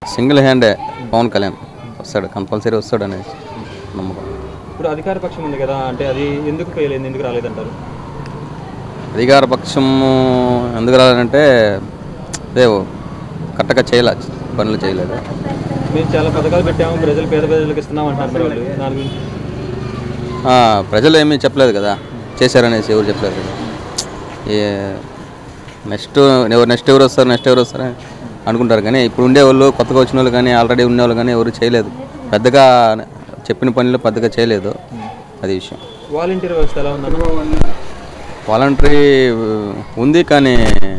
Single హ్యాండే Pawan Kalyan వస్తాడు compulsory వస్తాడు అనేసి నమ్మకం ఇప్పుడు అధికార పక్షం ఉంది కదా అంటే అది ఎందుకు ఫెయిల్ అయింది ఎందుకు రాలేదంటారు అధికార పక్షం ఎందుకు రాలంటే అదే కరెక్ట్గా చేయలే పనులు చేయలేదు మేము చాలా పథకాలు పెట్టాము ప్రజలు పేద ప్రజలకు ఇస్తున్నాం అంటున్నారు మరి వాళ్ళు దాని గురించి ఆ, ప్రజలు ఏమీ చెప్పలేదు కదా చేశారనేసి ఎవరు చెప్పలేదు కదా ఏ నెక్స్ట్ ఎవరు నెక్స్ట్ ఎవరు వస్తారు నెక్స్ట్ ఎవరు వస్తారు అనుకుంటారు కానీ ఇప్పుడు ఉండేవాళ్ళు కొత్తగా వచ్చిన వాళ్ళు కానీ ఆల్రెడీ ఉండేవాళ్ళు కానీ ఎవరు చేయలేదు పెద్దగా చెప్పిన పనులు పెద్దగా చేయలేదు అది విషయం వాలంటీర్ వ్యవస్థ ఎలా ఉందన్న వాలంటరీ ఉంది కానీ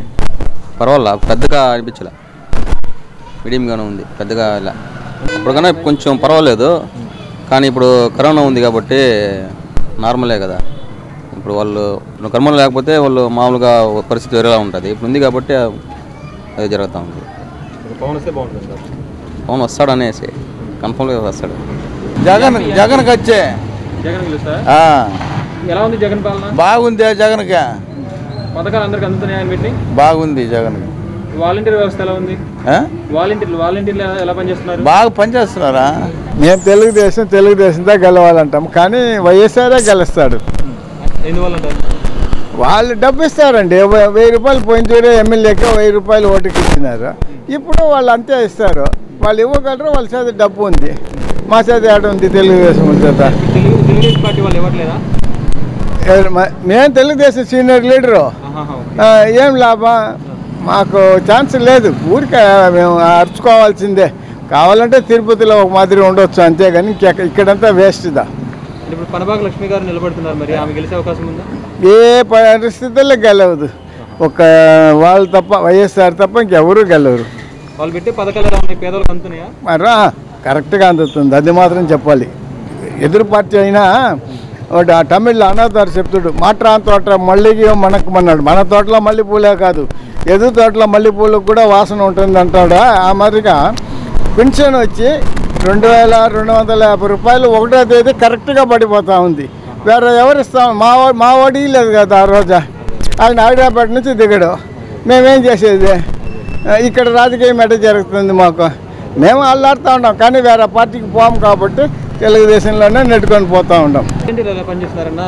పర్వాలా పెద్దగా అనిపించలే మీడియంగానే ఉంది పెద్దగా ఇలా అప్పటికన్నా కొంచెం పర్వాలేదు కానీ ఇప్పుడు కరోనా ఉంది కాబట్టి నార్మలే కదా ఇప్పుడు వాళ్ళు ఇప్పుడు కరోనా లేకపోతే వాళ్ళు మామూలుగా పరిస్థితి వేరేలా ఉంటుంది ఇప్పుడు ఉంది కాబట్టి అది జరుగుతూ ఉంది పవన్ వస్తే బాగుంటుంది సార్ అవును వస్తాడు అనేసి కన్ఫర్మ్గా వస్తాడు జగన్ జగన్కి వచ్చే జగన్ గెలుస్తా ఆ, ఎలా ఉంది జగన్ పాలన బాగుంది జగన్కి పథకాలు అందరికి అందుతున్నాయని పెట్టి బాగుంది జగన్కి వాలంటీర్ వ్యవస్థ ఎలా ఉంది ఆ? వాలంటీర్లు వాలంటీర్లు ఎలా- ఎలా పనిచేస్తున్నారు బాగా పనిచేస్తున్నారా మేము తెలుగుదేశం తెలుగుదేశంతో గెలవాలంటాం కానీ వైఎస్ఆరే గెలుస్తాడు ఎందువల్ల అంటారు వాళ్ళు డబ్బు ఇస్తారండి వె- వెయ్యి రూపాయలు పోయిన తీరే ఎమ్మెల్యేకి వెయ్యి రూపాయలు ఓటుకి ఇచ్చినారు ఇప్పుడు వాళ్ళు అంతే ఇస్తారు వాళ్ళు ఇవ్వగలరు వాళ్ళ చేత డబ్బు ఉంది మా చేత ఏడ ఉంది తెలుగుదేశం చేత తెలుగు తెలుగుదేశం పార్టీ వాళ్ళు ఇవ్వట్లేదా ఏ- మ- మేము తెలుగుదేశం సీనియర్ లీడరు ఆహాహా, ఓకే. ఆ, ఏం లాభం మాకు ఛాన్స్ లేదు ఊరికే మేము అరుచుకోవాల్సిందే కావాలంటే తిరుపతిలో ఒక మాదిరి ఉండొచ్చు అంతేగాని ఇంకెక్క- ఇక్కడంతా వేస్ట్దా అంటే ఇప్పుడు పనబాగ లక్ష్మి గారు నిలబడుతున్నారు మరి ఆమె గెలిచే అవకాశం ఉందా ఏ పరిస్థితుల్లో గెలవదు ఒక వాళ్ళు తప్ప వైఎస్ఆర్ తప్ప ఇంకెవరూ గెలవరు వాళ్ళు పెట్టే పథకాలు ఎలా ఉన్నాయి పేదలకు అందుతున్నాయా మరి కరెక్ట్గా అందుతుంది అది మాత్రం చెప్పాలి ఎదురు పార్టీ అయినా ఒకటి ఆ తమిళ్లో అనాథారు చెప్తుడు మాట్రా తోట మల్లికి మనకు మన్నాడు మన తోటలో మల్లెపూలే కాదు ఎదురు తోటలో మల్లెపూలకు కూడా వాసన ఉంటుంది అంటాడు ఆ మాదిరిగా పెన్షన్ వచ్చి రెండు వేల రెండు వందల యాభై రూపాయలు ఒకటో తేదీ కరెక్ట్గా పడిపోతూ ఉంది వేరే ఎవరు ఇస్తాం మా వా- మా వాడి లేదు కదా ఆ రోజు ఆయన హైదరాబాద్ నుంచి దిగడు మేమేం చేసేది ఆ, ఇక్కడ రాజకీయం ఎట జరుగుతుంది మాకు మేము అల్లాడుతూ ఉంటాం కానీ వేరే పార్టీకి పోము కాబట్టి తెలుగుదేశంలోనే నెట్టుకొని పోతూ ఉంటాం వాలంటీర్లు ఎలా పనిచేస్తున్నారన్న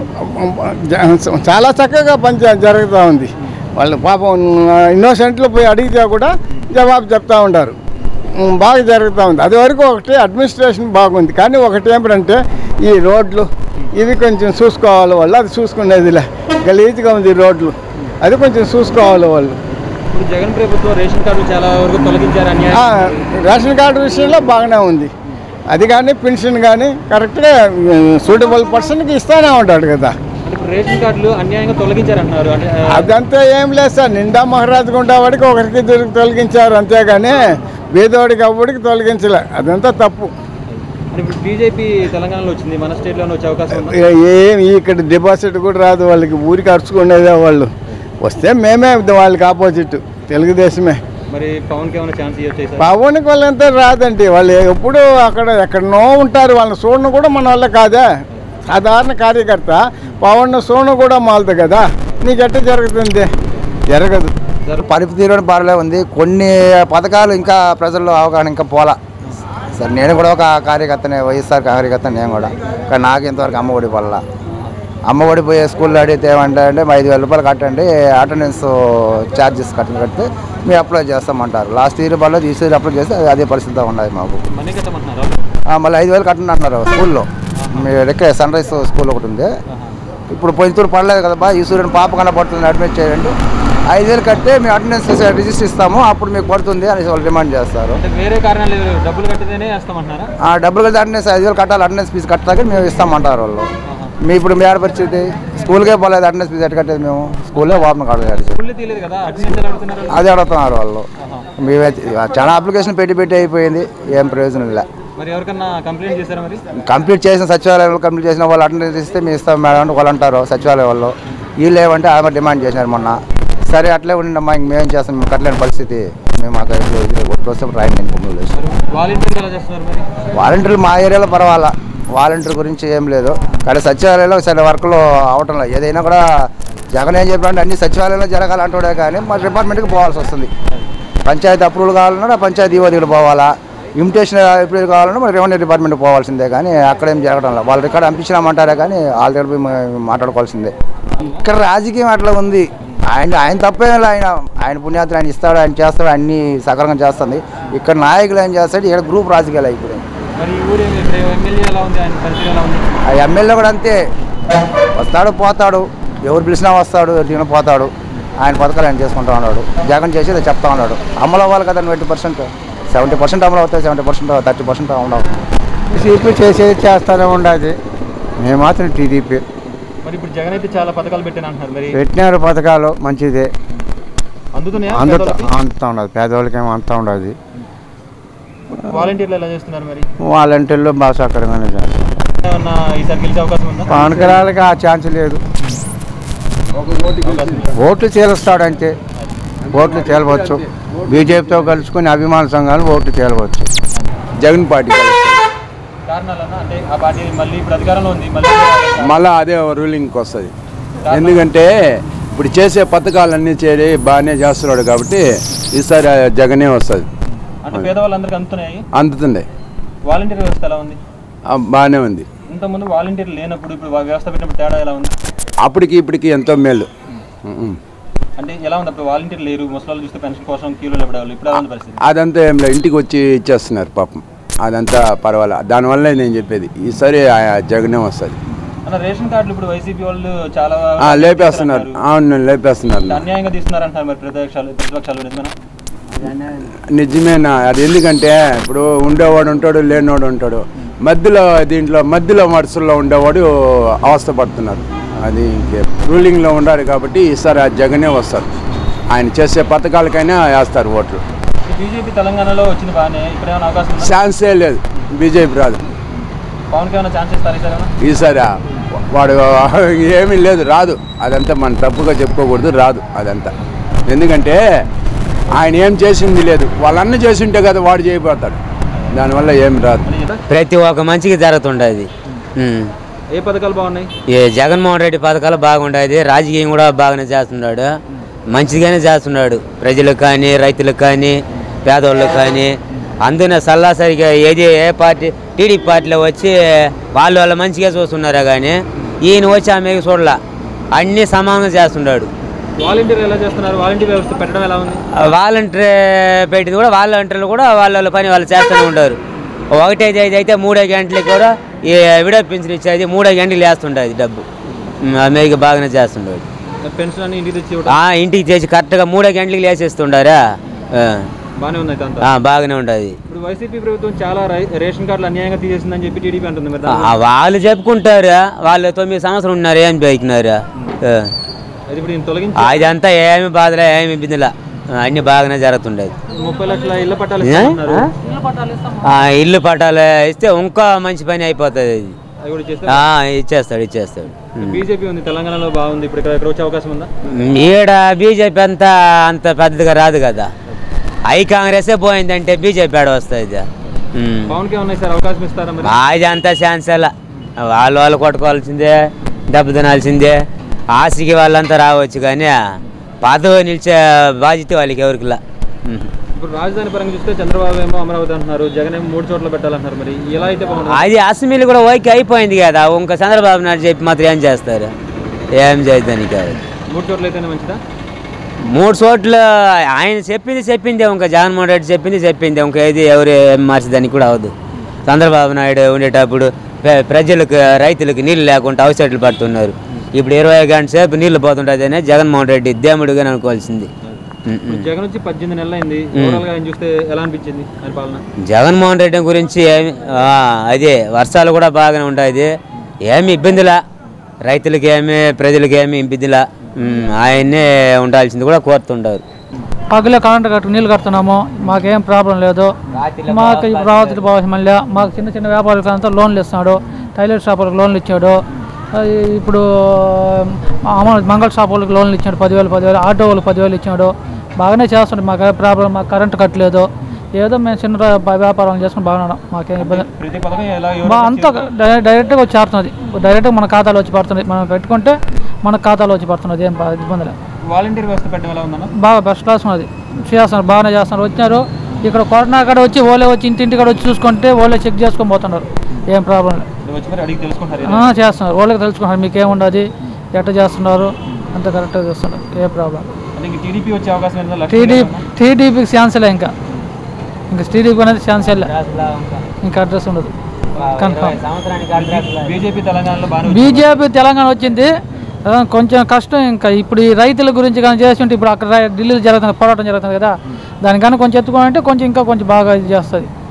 జ- చాలా చక్కగా పని జ- జరుగుతూ ఉంది వాళ్ళు పాపం ఇన్నోసెంట్లు పోయి అడిగితే కూడా జవాబు చెప్తా ఉంటారు ఉమ్, బాగా జరుగుతూ ఉంది అది వరకు ఒకటి అడ్మినిస్ట్రేషన్ బాగుంది కానీ ఒకటి ఏమిటంటే ఈ రోడ్లు ఇవి కొంచెం చూసుకోవాలి వాళ్ళు అది చూసుకునేదిలే గలీజ్గా ఉంది ఈ రోడ్లు అది కొంచెం చూసుకోవాలి వాళ్ళు ఇప్పుడు జగన్ ప్రభుత్వం రేషన్ కార్డులు చాలా వరకు తొలగించారు ఆ, అన్యాయం రేషన్ కార్డు విషయంలో బాగానే ఉంది అది కానీ పెన్షన్ కానీ కరెక్ట్గా సూటబుల్ పర్సన్కి ఇస్తూనే ఉంటాడు కదా అంటే ఇప్పుడు రేషన్ కార్డులు అన్యాయంగా తొలగించారు అంటున్నారు అంటే ఆ, అదంతా ఏం లేదు సార్ నిండా మహారాజు గుండా వాడికి ఒకరికి ఇద్దరికి తొలగించారు అంతేగాని బీదవాడికి అవ్వడికి తొలగించలే అదంతా తప్పు అంటే ఇప్పుడు బీజేపీ తెలంగాణలో వచ్చింది మన స్టేట్లోనే వచ్చే అవకాశం ఉందా ఏ- ఏం ఇక్కడ డిపాజిట్ కూడా రాదు వాళ్ళకి ఊరికి అరుచుకునేదే వాళ్ళు వస్తే మేమే వాళ్ళకి ఆపోజిట్ తెలుగుదేశమే మరి పవన్కి ఏమైనా ఛాన్స్ ఇవ్వచ్చు సార్ పవన్కి వాళ్ళంతా రాదండి వాళ్ళు ఎప్పుడు అక్కడ ఎక్కడనో ఉంటారు వాళ్ళని చూడను కూడా మన వల్ల కాదే సాధారణ కార్యకర్త పవన్ చూడను కూడా మాలదు కదా నీకు ఎట్ట జరుగుతుంది జరగదు పరిస్థితిలో బాగాలే ఉంది కొన్ని పథకాలు ఇంకా ప్రజల్లో అవగాహన ఇంకా పోలా సరే నేను కూడా ఒక కార్యకర్తనే వైఎస్ఆర్ కార్యకర్త నేను కూడా కానీ నాకు ఇంతవరకు అమ్మ ఒడి పడలా అమ్మ ఒడి పోయే స్కూల్లో అడిగితే ఏమంటే అంటే ఐదు వేల రూపాయలు కట్టండి అటెండెన్స్ ఛార్జెస్ కట్టి కడితే మేము అప్లై చేస్తామంటారు లాస్ట్ ఇయర్ పర్లేదు ఈ ఇయర్ అప్లై చేస్తే అదే పరిస్థితి ఉన్నది మాకు మనీ కట్టమంటున్నారు ఆ, మళ్ళీ ఐదు వేలు కట్టండి అంటున్నారు స్కూల్లో మీ దగ్గర సన్ రైజ్ స్కూల్ ఒకటి ఉంది ఇప్పుడు పోయిన పడలేదు కదా బా ఈ సూర్యుని పాప కన్నా పడుతుంది అడ్మిట్ చేయండి ఐదు వేలు కడితే మేము అటెండెన్స్ రిజిస్టర్ ఇస్తాము అప్పుడు మీకు పడుతుంది అనేసి వాళ్ళు డిమాండ్ చేస్తారు అంటే వేరే కారణాలు లేవు. డబ్బులు కట్టితేనే వేస్తామంటున్నారా ఆ డబ్బులు కడితే అటెండెన్స్ ఐదు వేలు కట్టాలి అటెండెన్స్ ఫీజు కట్టాక మేము ఇస్తామంటారు వాళ్ళు మీ ఇప్పుడు మీ ఆడ పరిస్థితి స్కూల్కే పోలేదు అటెండెన్స్ ఫీజు ఎట్టు కట్టేది మేము స్కూల్లో ఓపెన్ కట్టలేదు డబ్బులు తీయలేదు కదా అటెండెన్స్ ఎలా అడుగుతున్నారు వాళ్ళు? అదే అడుగుతున్నారు వాళ్ళు మేమే చాలా అప్లికేషన్ పెట్టి పెట్టి అయిపోయింది ఏం ప్రయోజనం లే మరి ఎవరికన్నా కంప్లైంట్ చేశారా మరి కంప్లీట్ చేసిన సచివాలయంలో కంప్లీట్ చేసిన వాళ్ళు అటెండెన్స్ ఇస్తే మేము ఇస్తాం మేడం అంటే వాళ్ళు అంటారు సచివాలయం వాళ్ళు వీళ్ళు ఏమంటే ఆమె డిమాండ్ చేసినారు మొన్న సరే అట్లే ఉండమ్మా ఇంక మేమేం చేస్తాం మేము కట్టలేని పరిస్థితి మేము మాకు వస్తే రాయండి నేను కొమ్ములు వేసి వాలంటీర్లు ఎలా చేస్తున్నారు మరి వాలంటీర్లు మా ఏరియాలో పర్వాలా వాలంటీర్ గురించి ఏం లేదు కానీ సచివాలయంలో సరే వర్క్లో అవటం లేదు ఏదైనా కూడా జగన్ ఏం చెప్పాలంటే అన్ని సచివాలయంలో జరగాలంటాడే కానీ మా డిపార్ట్మెంట్కి పోవాల్సి వస్తుంది పంచాయతీ అప్రూవల్ కావాలన్నా పంచాయతీ ఈవో దగ్గర పోవాలా ఇమిటేషన్ అప్రూవల్ కావాలన్నా మరి రెవెన్యూ డిపార్ట్మెంట్ పోవాల్సిందే కానీ అక్కడ ఏం జరగడం లేదు వాళ్ళ రికార్డు పంపించినామంటారే కానీ వాళ్ళ దగ్గర పోయి మా- మాట్లాడుకోవాల్సిందే ఇక్కడ రాజకీయం అట్లా ఉంది ఆయన ఆయన తప్పేం లేదు ఆయన ఆయన పుణ్యాత్రం ఆయన ఇస్తాడు ఆయన చేస్తాడు అన్ని సకరంగా చేస్తుంది ఇక్కడ నాయకులు ఏం చేస్తాడు ఇక్కడ గ్రూప్ రాజకీయాలు అయిపోయాయి మరి ఈ ఊరు ఇక్కడ ఎమ్మెల్యే ఎలా ఉంది ఆయన పరిస్థితి ఎలా ఉంది ఆ ఎమ్మెల్యే కూడా అంతే వస్తాడు పోతాడు ఎవరు పిలిచినా వస్తాడు ఎవరు పోతాడు ఆయన పథకాలు ఆయన చేసుకుంటా ఉన్నాడు జగన్ చేసేది చెప్తా ఉన్నాడు అమలు అవ్వాలి కదా ట్వంటీ పర్సెంట్ సెవెంటీ పర్సెంట్ అమలు అవుతాయి సెవెంటీ పర్సెంట్ థర్టీ పర్సెంట్ ఉండవు టీడీపీ చేసేది చేస్తూనే ఉండదు మేము మాత్రం టీడీపీ మరి ఇప్పుడు జగన్ అయితే చాలా పథకాలు పెట్టాను అంటున్నారు మరి పెట్టినారు పథకాలు మంచిదే అందుతున్నాయా అందుతా పేదోళ్ళకి? అందుతా ఉండదు పేదవాళ్ళకేమో అంతా ఉండదు వాలంటీర్లు ఎలా చేస్తున్నారు మరి వాలంటీర్లు బాగా సక్రమంగానే చేస్తారు ఏమన్నా ఈసారి గెలిచే అవకాశం ఉందా పవన్ కళ్యాణ్కి ఆ ఛాన్స్ లేదు అవకాశం ఉంది. ఓట్లు తేలుస్తాడు అంతే ఓట్లు తేలవచ్చు బీజేపీతో కలుసుకుని అభిమాన సంఘాలు ఓట్లు తేలవచ్చు జగన్ పార్టీ కారణాలన్నా అంటే ఆ పార్టీ మళ్ళీ ఇప్పుడు అధికారంలో ఉంది మళ్ళీ మళ్ళా అదే రూలింగ్కి వస్తుంది ఎందుకంటే ఇప్పుడు చేసే పథకాలన్నీ చేరి బాగానే చేస్తున్నాడు కాబట్టి ఈసారి ఆ జగనే వస్తుంది అంటే పేదవాళ్ళందరికీ అందుతున్నాయి అందుతుంది వాలంటీర్ వ్యవస్థ ఎలా ఉంది ఆ, బాగానే ఉంది ఇంతకుముందు వాలంటీర్ లేనప్పుడు ఇప్పుడు వా- వ్యవస్థ పెట్టినప్పుడు తేడా ఎలా ఉంది అప్పటికి ఇప్పటికి ఎంతో మేలు ఉం. అంటే ఎలా ఉంది అప్పుడు వాలంటీర్ లేరు ముసలాళ్ళు చూస్తే పెన్షన్ కోసం క్యూలో లేపడేవాళ్ళు ఇప్పుడు ఎలా ఉంది పరిస్థితి అదంతా ఏం లేదు ఇంటికి వచ్చి ఇచ్చేస్తున్నారు పాపం అదంతా పర్వాలే దానివల్ల నేను చెప్పేది ఈసారి ఆ జగనే వస్తుంది అన్న రేషన్ కార్డులు ఇప్పుడు వైసీపీ వాళ్ళు చాలా ఆ, లేపేస్తున్నారు అవును లేపేస్తున్నారు అన్యాయంగా తీస్తున్నారు అంటారు మరి ప్రతిపక్షాలు ప్రతిపక్షాలు నిజమేనా నిజమేనా అది ఎందుకంటే ఇప్పుడు ఉండేవాడు ఉంటాడు లేనివాడు ఉంటాడు మధ్యలో దీంట్లో మధ్యలో వరుసల్లో ఉండేవాడు అవస్థ పడుతున్నారు అది ఇంకే రూలింగ్లో ఉండాలి కాబట్టి ఈసారి ఆ జగనే వస్తారు ఆయన చేసే పథకాలకైనా వేస్తారు ఓట్లు బీజేపీ తెలంగాణలో వచ్చింది బాగానే ఇక్కడ ఏమైనా అవకాశం ఉందా ఛాన్సే లేదు బీజేపీ రాదు పవన్ కి ఏమైనా ఛాన్స్ ఇస్తారు ఈసారి ఏమైనా? ఈసారి ఆ వాడు ఏమీ లేదు రాదు అదంతా మనం తప్పుగా చెప్పుకోకూడదు రాదు అదంతా ఎందుకంటే ఆయన ఏం చేసింది లేదు వాళ్ళన్న చేసి ఉంటే కదా వాడు చేయబోతాడు దానివల్ల ఏం రాదు మరి ఇలా ప్రతి ఒక్క మంచిగా జరుగుతుండేది ఉమ్. ఏ పథకాలు బాగున్నాయి ఈ జగన్మోహన్ రెడ్డి పథకాలు బాగుండేది రాజకీయం కూడా బాగానే చేస్తున్నాడు మంచిగానే చేస్తున్నాడు ప్రజలకు కానీ రైతులకు కానీ పేదవాళ్ళకి కానీ అందున సల్లాసరిగా ఏది ఏ పార్టీ టీడీపీ పార్టీలో వచ్చి వాళ్ళు వాళ్ళు మంచిగా చూస్తున్నారా కానీ ఈయన వచ్చి ఆమె చూడలా అన్నీ సమానంగా చేస్తున్నాడు వాలంటీర్ ఎలా చేస్తున్నారు వాలంటీర్ వ్యవస్థ పెట్టడం ఎలా ఉంది వాలంటీర్ పెట్టింది కూడా వాలంటీర్లు కూడా వాళ్ళ వాళ్ళ పని వాళ్ళు చేస్తూనే ఉంటారు ఒకటైదు ఐదు అయితే మూడో గంటలకి కూడా ఈ విడో పెన్షన్ ఇచ్చేది మూడో గంటలు వేస్తుండేది డబ్బు అమెరికా బాగానే చేస్తుండేది పెన్షన్ అన్ని ఇంటికి తెచ్చి ఇవ్వడం ఆ, ఇంటికి చేసి కరెక్ట్గా మూడో గంటలకి వేసేస్తుండారా ఆ, బాగానే ఉంది అయితే అంతా ఆ, బాగానే ఉంటుంది ఇప్పుడు వైసీపీ ప్రభుత్వం చాలా రై- రేషన్ కార్డులు అన్యాయంగా తీసేసిందని చెప్పి టీడీపీ అంటుంది మరి ఆ, వాళ్ళు చెప్పుకుంటారు వాళ్ళు తొమ్మిది సంవత్సరం ఉన్నారు ఏం బయకినారు అది ఇప్పుడు ఈయన తొలగించి అదంతా ఏమి బాధలే ఏమి ఇబ్బందిలా అన్నీ బాగానే జరుగుతుండేది ముప్పై లక్షల ఇళ్ల పట్టాలు ఏ? ఇస్తున్నారు ఆ, ఇల్లు పట్టాలు ఇస్తే ఇంకా మంచి పని అయిపోతుంది అది అవి కూడా చేస్తే ఆ, ఇచ్చేస్తాడు ఇచ్చేస్తాడు బీజేపీ ఉంది తెలంగాణలో బాగుంది ఇప్పుడు ఇక్కడ ఇక్కడ వచ్చే అవకాశం ఉందా ఈడ బీజేపీ అంతా అంత పెద్దగా రాదు కదా ఐ కాంగ్రెసే పోయిందంటే బీజేపీ ఆడ వస్తుంది ఉమ్. పవన్ కి ఏమన్నా సార్ అవకాశం ఇస్తారా మరి అది అంతా ఛాన్స్ ఎలా వాళ్ళు వాళ్ళు కొట్టుకోవాల్సిందే దెబ్బ తినాల్సిందే ఆశకి వాళ్ళంతా రావచ్చు కానీ పదవి నిలిచే బాధ్యత వాళ్ళకి ఎవరికిలా ఉమ్. ఇప్పుడు రాజధాని పరంగా చూస్తే చంద్రబాబు ఏమో అమరావతి అంటున్నారు జగన్ ఏమో మూడు చోట్ల పెట్టాలంటున్నారు మరి ఎలా అయితే బాగుంటుంది అది అసెంబ్లీ కూడా ఓకే అయిపోయింది కదా ఇంకా చంద్రబాబు నాయుడు చెప్పి మాత్రం ఏం చేస్తారు ఏం చేయడానికి కాదు మూడు చోట్ల అయితేనే మంచిదా మూడు చోట్ల ఆయన చెప్పింది చెప్పింది ఇంకా జగన్మోహన్ రెడ్డి చెప్పింది చెప్పింది ఇంకా ఏది ఎవరు ఏం మార్చేదానికి కూడా అవదు చంద్రబాబు నాయుడు ఉండేటప్పుడు ప్ర- ప్రజలకు రైతులకు నీళ్ళు లేకుండా అవసరాలు పడుతున్నారు ఇప్పుడు ఇరవై గంటల సేపు నీళ్లు పోతుంటుందనే జగన్మోహన్ రెడ్డి దేవుడిగా అనుకోవాల్సింది ఉం, ఉం. జగన్ వచ్చి పద్దెనిమిది నెలలు అయింది ఓవరాల్ గా ఆయన చూస్తే ఎలా అనిపించింది ఆయన పాలన జగన్మోహన్ రెడ్డి గురించి ఏమి ఆ, అదే వర్షాలు కూడా బాగానే ఉంటాయి ఏమి ఇబ్బందిలా రైతులకి ఏమి ప్రజలకి ఏమి ఇబ్బందిలా ఉం, ఆయన్నే ఉండాల్సింది కూడా కోరుతుంటారు పగలే కరెంట్ కట్టు నీళ్ళు కడుతున్నాము మాకేం ప్రాబ్లం లేదు మాకు ఇప్పుడు రాత్రి బాగా మళ్ళీ మాకు చిన్న చిన్న వ్యాపారులకు అంతా లోన్లు ఇస్తున్నాడు టైలర్ షాపులకు లోన్లు ఇచ్చాడు అది ఇప్పుడు అమలు మంగళ షాప్ వాళ్ళకి లోన్లు ఇచ్చాడు పదివేలు పదివేలు ఆటో వాళ్ళకి పదివేలు ఇచ్చాడు బాగానే చేస్తున్నాడు మాకు ఏ ప్రాబ్లం మాకు కరెంట్ కట్టలేదు ఏదో మేము చిన్న రా- వ్యాపారం చేసుకుని బాగున్నాం మాకేం ఇబ్బంది ప్రతి పథకం ఎలా మా అంతా డై- డైరెక్ట్గా వచ్చి చేరుతున్నది డైరెక్ట్గా మన ఖాతాలో వచ్చి పడుతుంది మనం పెట్టుకుంటే మన ఖాతాలో వచ్చి పడుతున్నది ఏం బా- ఇబ్బంది లేదు వాలంటీర్ వ్యవస్థ పెట్టడం ఎలా ఉందన్న బాగా బెస్ట్ క్లాస్ ఉన్నది చేస్తున్నారు బాగానే చేస్తున్నారు వచ్చినారు ఇక్కడ కరోనా కాడ వచ్చి ఓలే వచ్చి ఇంటింటి కాడ వచ్చి చూసుకుంటే ఓలే చెక్ చేసుకొని పోతున్నారు ఏం ప్రాబ్లం లేదు నువ్వు వచ్చి మరి అడిగి తెలుసుకుంటారు ఆ, చేస్తున్నారు వాళ్ళకి తెలుసుకుంటారు మీకు ఏముండదు ఎట్ట చేస్తున్నారు అంత కరెక్ట్గా చేస్తున్నారు ఏ ప్రాబ్లం అంటే ఇంక టీడీపీ వచ్చే అవకాశం ఏంటో లక్ష్మీ టీడీ గారు ఉన్నా? టీడీపీకి ఛాన్సలే ఇంకా ఇంకా టీడీపీ అనేది ఛాన్సలే ఇంకా అడ్రస్ ఉండదు కన్ఫామ్ బీజేపీ తెలంగాణలో బాగానే వచ్చింది. బీజేపీ తెలంగాణ వచ్చింది ఆ, కొంచెం కష్టం ఇంకా ఇప్పుడు ఈ రైతుల గురించి కానీ చేస్తుంటే ఇప్పుడు అక్కడ రై- ఢిల్లీలో జరుగుతుంది పోరాటం జరుగుతుంది కదా దానికన్నా కొంచెం ఎత్తుకోవాలంటే కొంచెం ఇంకా కొంచెం బాగా ఇది చేస్తుంది